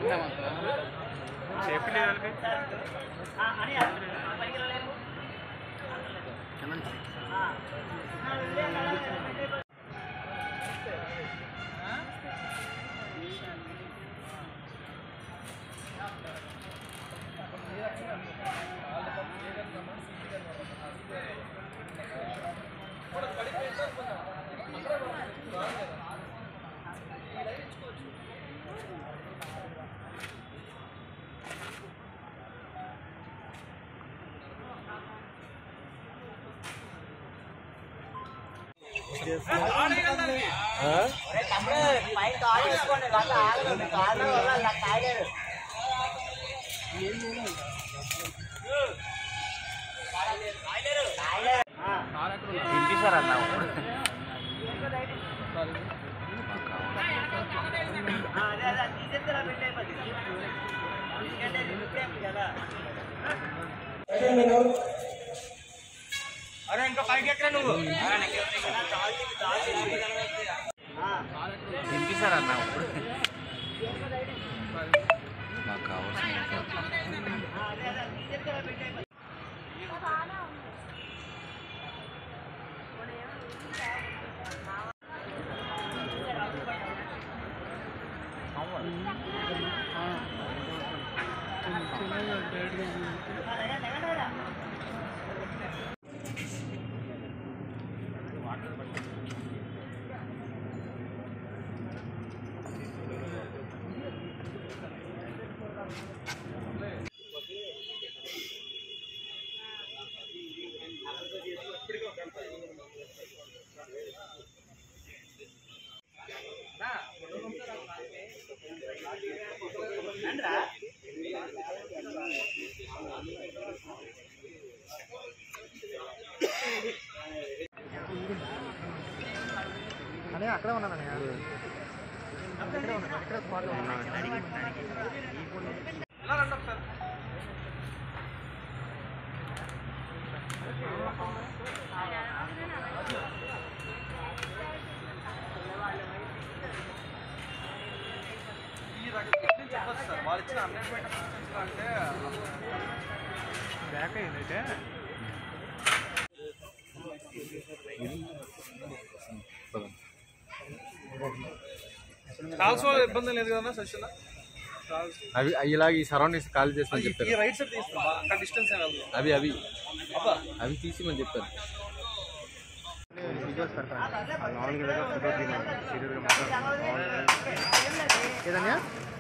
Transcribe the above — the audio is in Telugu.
సేఫ్టీ లేదు వాళ్ళకి వినిపిస్తారన్నా అరే ఇంకా పైకి ఎక్కడ నువ్వు వినిపిస్తారన్నా మాకు కావాల్సిన అనే అక్కడే ఉన్నాను అన్నయ్య ఇక్కడే ఉన్నాను ఇక్కడే స్పాట్లో ఉన్నాను ఇలా రండి ఒకసారి ఈ రకం చెప్పొచ్చు సార్ వాళ్ళు ఇచ్చిన అన్ఎడ్మెంట్ అంటే బ్యాక్ అయింది అయితే కాల్స్ ఇబ్బంది లేదు కదా సచిన్ కాల్స్ అవి ఇలాగ ఈ సరౌండింగ్స్ ఖాళీ చేస్తామని ఈ చెప్పారు రైట్ సైడ్ తీస్తాం అక్కడ డిస్టెన్స్ ఏమి వెళ్దాం అవి అవి అబ్బా అవి తీసిమని చెప్పారు వీడియోస్ పెడతాను మామూలుగా ఫోటో తీయమని సీరియల్గా మాత్రం ఏదన్నా